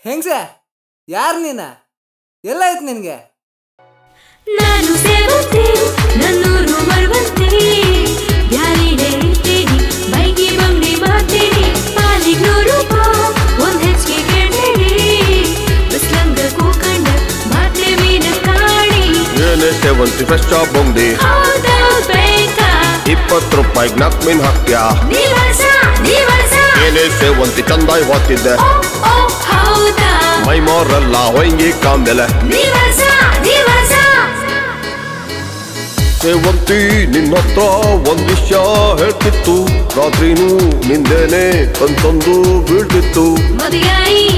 ಹೆಂಗ್ಸೆ ಯಾರು ನೀನ ಎಲ್ಲ ಆಯ್ತು ನಿನಗೆ ನಾನು ಸೇವಂತಿ ನನ್ನೂರು ಮರುವಂತಿ ಬ್ಯಾಲಿಡೆ ಇರ್ತೀನಿ ಬೈಗಿ ಬಂಡಿ ಮಾಡ್ತೀನಿ ಪಾಲಿಗ್ ನೂರು ರೂಪಾಯಿ ಒಂದ್ ಹೆಚ್ಚಿಗೆ ಕೇಳ್ಬೇಡಿ ಬಿಸ್ಲಂಗ ಕೂಕಂಡ ಮಾತ್ರೆ ಮೀನ ಕಾಣಿ ಏನೇ ಸೇವಂತಿ ಫ್ರೆಶ್ ಬೊಂಡಿ ಹೌದ ಬೇಕಾ ಇಪ್ಪತ್ತು ರೂಪಾಯಿಗೆ ನಾಲ್ಕು ಮೀನ್ ಹಾಕ್ಯಾ ನಿವಾಸ ನಿವಾಸ ಏನೇ ಸೇವಂತಿ ಚಂದಾಗಿ ಹೋಗ್ತಿದ್ದೆ ಓ ಓ ಹೌದಾ ಮೈ ಮೋರೆಲ್ಲ ಹೊಯ್ಗಿ ಕಾಂಬೆಲೆ ನಿವಾಸ ನಿವಾಸ ಸೇವಂತಿ ನಿನ್ನ ಹತ್ರ ಒಂದ್ ವಿಷಯ ಹೇಳ್ತಿತ್ತು ರಾತ್ರಿನೂ ನಿಂದೇನೆ ಕನ್ಸೊಂದು ಬೀಳ್ತಿತ್ತು ಮದುವೆಯಾಯಿ